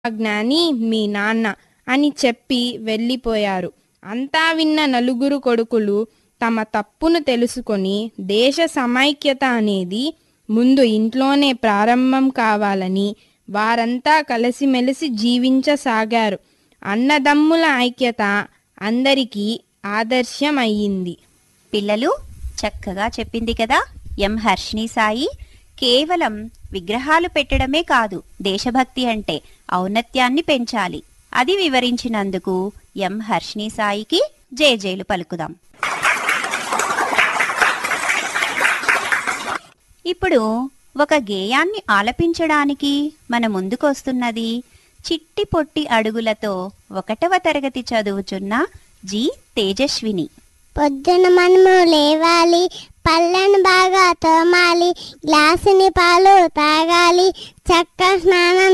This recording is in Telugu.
జ్ఞాని మీ నాన్న అని చెప్పి వెళ్ళిపోయారు అంతా విన్న నలుగురు కొడుకులు తమ తప్పును తెలుసుకొని దేశ సమైక్యత అనేది ముందు ఇంట్లోనే ప్రారంభం కావాలని వారంతా కలిసిమెలిసి జీవించసాగారు అన్నదమ్ముల ఐక్యత అందరికీ ఆదర్శం అయ్యింది పిల్లలు చక్కగా చెప్పింది కదా ఎం హర్షిణి సాయి కేవలం విగ్రహాలు పెట్టడమే కాదు దేశభక్తి అంటే ఔన్నత్యాన్ని పెంచాలి అది వివరించినందుకు ఎం హర్షిణి సాయికి జేజేలు పలుకుదాం ఇప్పుడు ఒక గేయాన్ని ఆలపించడానికి మన ముందుకొస్తున్నది చిట్టి పొట్టి అడుగులతో ఒకటవ తరగతి చదువుచున్న జి తేజస్విని పొద్దున మనము లేవాలి పళ్ళను బాగా తోమాలి గ్లాసుని పాలు తాగాలి చక్క స్నానం